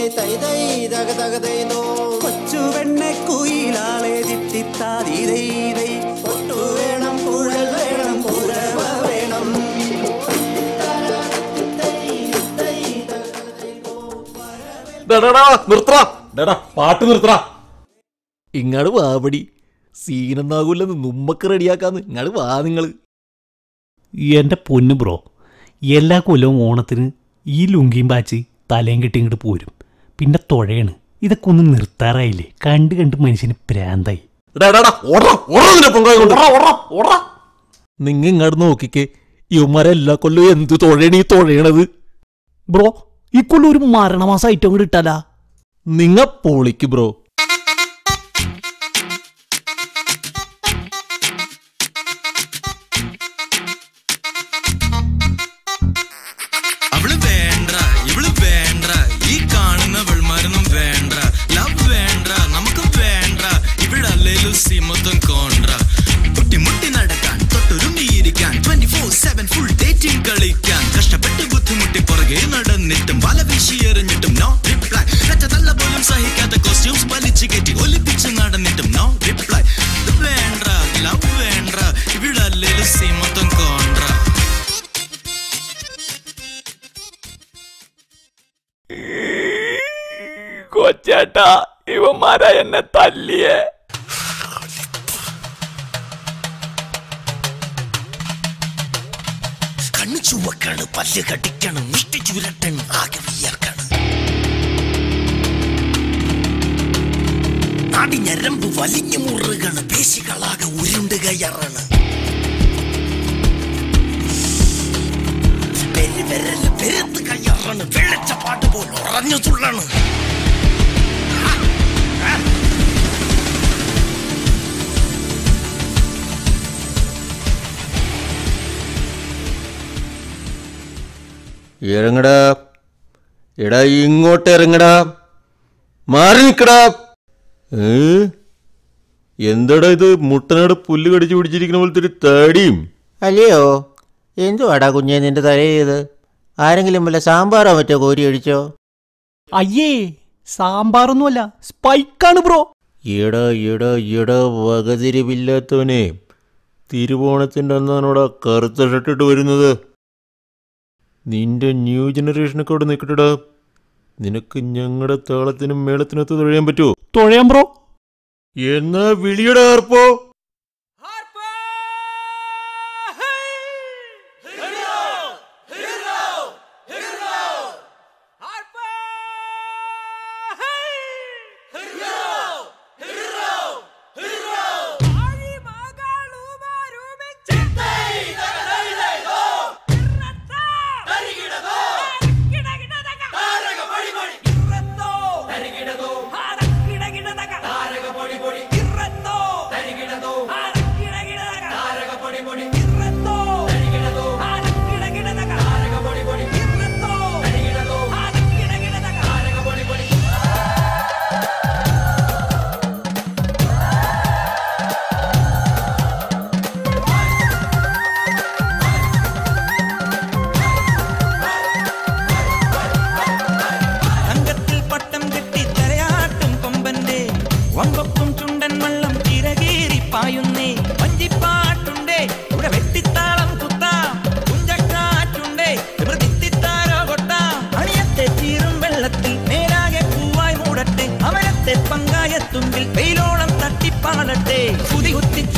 തൈ തൈ തക തക തൈനോ കൊച്ചു പെണ്ണെ കുയിലാളെ തിത്തിത്താതീതൈ പൊട്ടു വേണം കുഴൽ വേണം കുഴവ വേണം നിർത്തറ ഡാടാ പാട്ട് നിർത്തറ ഇങ്ങാട് വാപടി സീനെന്നാകൂലെന്ന് നമ്മക്ക് റെഡിയാക്കാന്ന് ഇങ്ങാട് വാ നിങ്ങള് എൻ്റെ പൊന്നു ബ്രോ എല്ലാ കൊല്ലവും ഓണത്തിന് ഈ ലുങ്കിയും പാച്ച് തലയും കെട്ടി ഇങ്ങോട്ട് പോരും പിന്നെ തുഴയാണ് ഇതൊക്കെ ഒന്ന് നിർത്താറായില്ലേ കണ്ട് കണ്ട് മനുഷ്യന് പ്രാന്തായി നിങ്ങ ഇങ്ങോട്ട് നോക്കിക്കേ ഇവന്മാരെ എല്ലാ കൊല്ലവും എന്ത് തൊഴയാണ് ഈ തൊഴയണത് ബ്രോ ഈ കൊല്ലം ഒരു മരണമാസം ഐറ്റം കൂടി ഇട്ടാലാ നിങ്ങ പൊളിക്ക് ബ്രോ അവള് വേണ്ട ഇവള് വേണ്ട ഈ കാണുന്ന വെൾമാരൊന്നും വേണ്ട ലവ് വേണ്ട നമുക്ക് വേണ്ട ഇവിടല്ലേലും സിമത്വം കോണ്ട മുട്ടി മുട്ടി നടക്കാൻ തൊട്ടുരുമ്മിയിരിക്കാൻ twenty four seven full dating കളിക്കാൻ കഷ്ടപ്പെട്ട് ബുദ്ധിമുട്ടി പുറകെ നടന്നിട്ടും വല വീശി എറിഞ്ഞിട്ടും നോ റിപ്ലൈ തല്ല പോലും സഹിക്കാത്ത കോസ്റ്റ്യൂംസ് വലിച്ചു കയറ്റി ഒലിപ്പിച്ച് നടന്നിട്ടും നോ റിപ്ലൈ വേണ്ട ലവ് വേണ്ട ഇവിടല്ലേലും സിമത്വം കോണ്ട കൊച്ചേട്ടാ ഇവന്മാരാ എന്നെ തല്ലിയേ കണ്ണു ചുവക്കാണ് പല്ല് കടിക്കണം മുഷ്ടി ചുരട്ടൻ ആകെ വിയർക്കാണ് നാടി ഞരമ്പ് വലിഞ്ഞു മുറുകണ് പേശികളാകെ ഉരുണ്ട് കയറാണ് പെരുവിരല് പെരുത്ത് കയ്യാറാണ് വെള്ളച്ചപ്പാട്ട് പോൽ ഉറഞ്ഞു തുള്ളാണ് ഇറങ്ങടാ എടാ ഇങ്ങോട്ട് ഇറങ്ങടാ മാറി നിക്കടാ ഏ എന്താടാ ഇത് മുട്ടനാട് പുല്ല് കടിച്ചു പിടിച്ചിരിക്കുന്ന പോലത്തെ ഒരു താടിയും അല്ലയോ എന്തുവാടാ കുഞ്ഞെ നിന്റെ തലയത് ആരെങ്കിലും വല്ല സാമ്പാറോ മറ്റോ കോരി അടിച്ചോ അയ്യേ സാമ്പാറൊന്നുമല്ല സ്പൈക്കാണ് ബ്രോ എടാ എടാ എടാ വകതിരിവില്ലാത്തവനെ തിരുവോണത്തിൻ്റെ അന്നാണോടാ കറുത്ത ഷർട്ടിട്ട് വരുന്നത് നിന്റെ ന്യൂ ജനറേഷനൊക്കെ അവിടെ നിൽക്കട്ടടാ നിനക്ക് ഞങ്ങളുടെ താളത്തിനും മേളത്തിനൊത്ത് തുഴയാൻ പറ്റുമോ തുഴയാം ബ്രോ എന്നാ വിളിയുടെ ആർപ്പോ തങ്കത്തിൽ പട്ടം കെട്ടി തലയാട്ടും കൊമ്പന്റെ വമ്പപ്പും ചുണ്ടൻ വള്ളം ചിരകേറി പായുന്നേ വഞ്ചിപ്പാട്ടുണ്ടേ ഇവിടെ വെട്ടിത്താളം കുത്താം കുഞ്ചക്കാറ്റുണ്ടേ മൃതിത്തിത്താരോ കൊട്ടാം അണിയത്തെ ചീറും വെള്ളത്തിൽ മേലാകെ പൂവായി മൂടട്ടെ അമരത്തെ പങ്കായത്തുമ്പിൽ വെയിലോളം തട്ടിപ്പാടട്ടെ കുതി കുത്തി